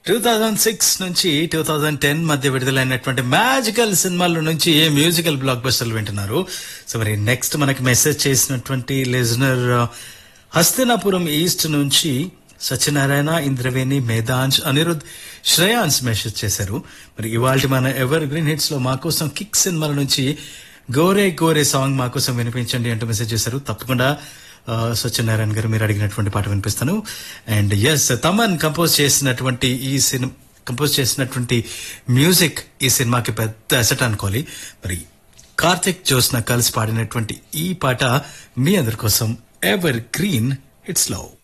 two thousand six నుంచి two thousand ten మధ్య విడుదలైనటువంటి మ్యాజికల్ సినిమాల నుంచి ఏ మ్యూజికల్ బ్లాక్ బస్టర్లు వింటున్నారు సో మరి నెక్స్ట్ మనకి మెసేజ్ చేసినటువంటి లిజనర్ హస్తినాపురం ఈస్ట్ నుంచి సత్యనారాయణ ఇంద్రవేణి మేధాంజ్ అనిరుద్ శ్రేయాన్స్ మెసేజ్ చేశారు మరి ఇవాళ మన ఎవర్ గ్రీన్ హిట్స్ లో మా కోసం కిక్ సినిమాల నుంచి గోరే గోరే సాంగ్ మా కోసం వినిపించండి అంటూ మెసేజ్ చేశారు తప్పకుండా ఆ, సత్యనారాయణ గారు మీరు అడిగినటువంటి పాట వినిపిస్తాను అండ్ ఎస్ తమన్ కంపోజ్ చేసినటువంటి ఈ సినిమా కంపోజ్ చేసినటువంటి మ్యూజిక్ ఈ సినిమాకి పెద్ద అసెట్ అనుకోవాలి మరి కార్తిక్ జోస్న కలిసి పాడినటువంటి ఈ పాట మీ అందరి కోసం ఎవర్ గ్రీన్ హిట్స్ లవ్